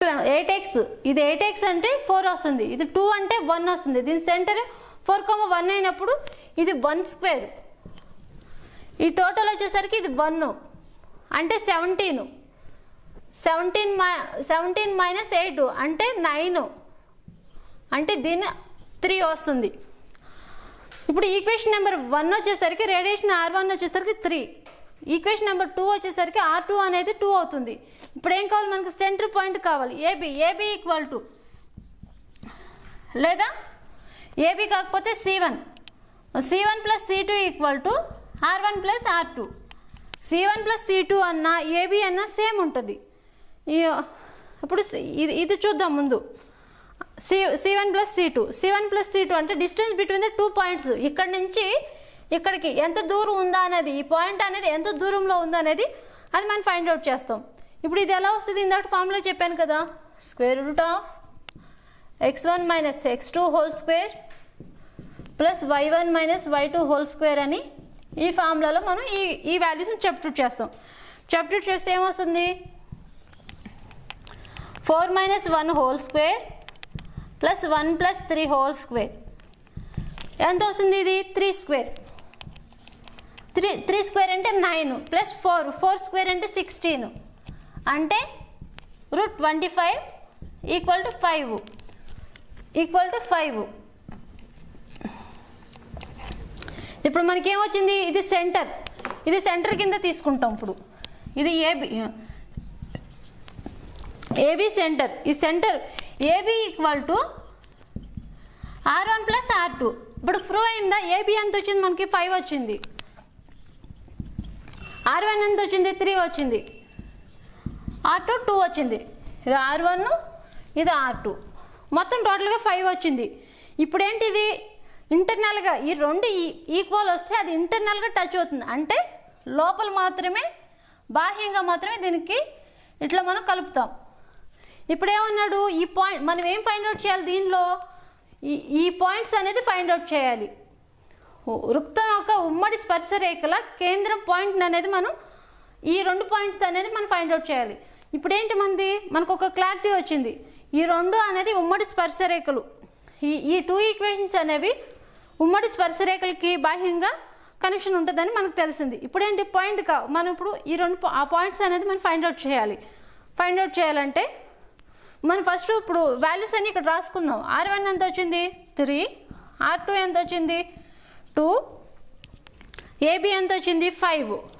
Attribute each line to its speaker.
Speaker 1: eight x ఇది eight x అంటే four వస్తుంది ఇది టూ అంటే వన్ వస్తుంది దీని సెంటర్ ఫోర్ కామ వన్ అయినప్పుడు ఇది వన్ స్క్వేర్ ఈ టోటల్ వచ్చేసరికి ఇది వన్ అంటే సెవెంటీన్ సెవెంటీన్ మై సెవెంటీన్ మైనస్ ఎయిట్ అంటే నైన్ అంటే దీని త్రీ వస్తుంది ఇప్పుడు ఈక్వేషన్ నెంబర్ వన్ వచ్చేసరికి రేడియేషన్ ఆర్ వన్ వచ్చేసరికి త్రీ ఈక్వేషన్ నెంబర్ టూ వచ్చేసరికి ఆర్ టూ అనేది టూ అవుతుంది ఇప్పుడు ఏం కావాలి మనకి సెంటర్ పాయింట్ కావాలి ఏబి ఏబి ఈక్వల్ టు లేదా ఏబి కాకపోతే C one C one plus C two equal to R one plus R two C one plus C two అన్న ఏబి అన్న సేమ్ ఉంటుంది ఈ- ఇప్పుడు సి- ఇది ఇది చూద్దాం ముందు C C one plus C two C one plus C two అంటే distance between the two points ఇక్కడ నుంచి ఇక్కడికి ఎంత దూరం ఉందా అనేది ఈ పాయింట్ అనేది ఎంత దూరంలో ఉందా అనేది అది మనం ఫైండ్ అవుట్ చేస్తాం ఇప్పుడు ఇది ఎలా వస్తుంది ఇందాక ఫార్ములా చెప్పాను కదా square root of x one minus x two whole square plus y one minus y two whole square అని ఈ ఫార్ములాలో మనం ఈ ఈ వాల్యూస్ని చెప్టూట్ చేస్తాం చెప్టూట్ చేస్తే ఏమొస్తుంది four minus one whole square plus one plus three whole square ఎంత వస్తుంది ఇది three square three three square అంటే nine plus four four square అంటే సిక్స్టీన్ అంటే root twenty five equal to five equal to five ఇప్పుడు మనకి ఏమొచ్చింది ఇది సెంటర్ ఇది సెంటర్ కింద తీసుకుంటాం ఇప్పుడు ఇది ఏబి ఏబి సెంటర్ ఈ centre AB equal to R one plus R two ఇప్పుడు ప్రూవ్ అయిందా ఏబి ఎంత వచ్చింది మనకి ఫైవ్ వచ్చింది ఆర్ వన్ ఎంత వచ్చింది త్రీ వచ్చింది ఆర్ టూ టూ వచ్చింది ఇది ఆర్ వన్ ఇది ఆర్ టూ మొత్తం టోటల్గా ఫైవ్ వచ్చింది ఇప్పుడు ఏంటిది ఇంటర్నల్గా ఈ రెండు ఈక్వల్ వస్తే అది ఇంటర్నల్గా టచ్ అవుతుంది అంటే లోపల మాత్రమే బాహ్యంగా మాత్రమే దీనికి ఇట్లా మనం కలుపుతాం ఇప్పుడు ఏమన్నాడు ఈ పాయింట్ మనం ఏం ఫైండ్ అవుట్ చేయాలి దీనిలో ఈ ఈ పాయింట్స్ అనేది ఫైండ్ అవుట్ చేయాలి వృత్తం యొక్క ఉమ్మడి స్పర్శ రేఖల కేంద్రం పాయింట్ అనేది మనం ఈ రెండు పాయింట్స్ అనేది మనం ఫైండ్ అవుట్ చేయాలి ఇప్పుడు ఏంటి మంది మనకు ఒక క్లారిటీ వచ్చింది ఈ రెండు అనేది ఉమ్మడి స్పర్శ రేఖలు ఈ ఈ టూ ఈక్వేషన్స్ అనేవి ఉమ్మడి స్పర్శ రేఖలకి బాహ్యంగా కనెక్షన్ ఉంటుందని మనకు తెలిసింది ఇప్పుడు ఏంటి పాయింట్ కా మనం ఇప్పుడు ఈ రెండు పా- ఆ పాయింట్స్ అనేది మనం ఫైండ్ అవుట్ చేయాలి ఫైండ్ అవుట్ చేయాలంటే మనం ఫస్ట్ ఇప్పుడు వాల్యూస్ అన్ని ఇక్కడ రాసుకుందాం ఆర్ వన్ ఎంత వచ్చింది త్రీ ఆర్ టూ ఎంత వచ్చింది టూ ఏబి ఎంత వచ్చింది ఫైవ్